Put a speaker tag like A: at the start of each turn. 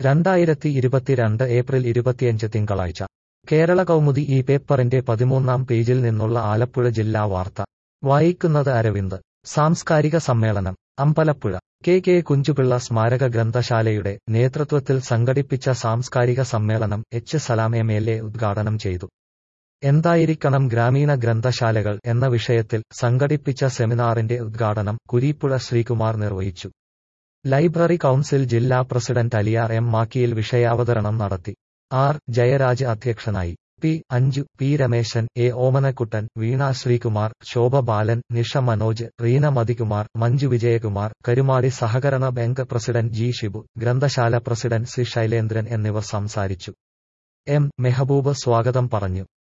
A: രണ്ടായിരത്തി ഇരുപത്തിരണ്ട് ഏപ്രിൽ ഇരുപത്തിയഞ്ച് തിങ്കളാഴ്ച കേരള കൗമുദി ഈ പേപ്പറിന്റെ പതിമൂന്നാം പേജിൽ നിന്നുള്ള ആലപ്പുഴ ജില്ലാ വാർത്ത വായിക്കുന്നത് അരവിന്ദ് സാംസ്കാരിക സമ്മേളനം അമ്പലപ്പുഴ കെ കെ കുഞ്ചുപിള്ള സ്മാരക ഗ്രന്ഥശാലയുടെ നേതൃത്വത്തിൽ സംഘടിപ്പിച്ച സാംസ്കാരിക സമ്മേളനം H Salam M L A ഉദ്ഘാടനം ചെയ്തു എന്തായിരിക്കണം ഗ്രാമീണ ഗ്രന്ഥശാലകൾ എന്ന വിഷയത്തിൽ സംഘടിപ്പിച്ച സെമിനാറിന്റെ ഉദ്ഘാടനം കുരീപ്പുഴ ശ്രീകുമാർ നിർവഹിച്ചു ലൈബ്രറി കൗൺസിൽ ജില്ലാ പ്രസിഡന്റ് അലിയാർ എം മാക്കിയിൽ വിഷയാവതരണം നടത്തി ആർ ജയരാജ് അധ്യക്ഷനായി P Anju P Rameshan A Omanakuttan Veena Sreekumar Shobha Balan Nisha Manoj Reena Mathikumar Manju Vijayakumar Karumadi സഹകരണ ബാങ്ക് പ്രസിഡന്റ് ജി ഷിബു ഗ്രന്ഥശാല പ്രസിഡന്റ് സി ശൈലേന്ദ്രൻ എന്നിവർ സംസാരിച്ചു എം മെഹബൂബ് സ്വാഗതം പറഞ്ഞു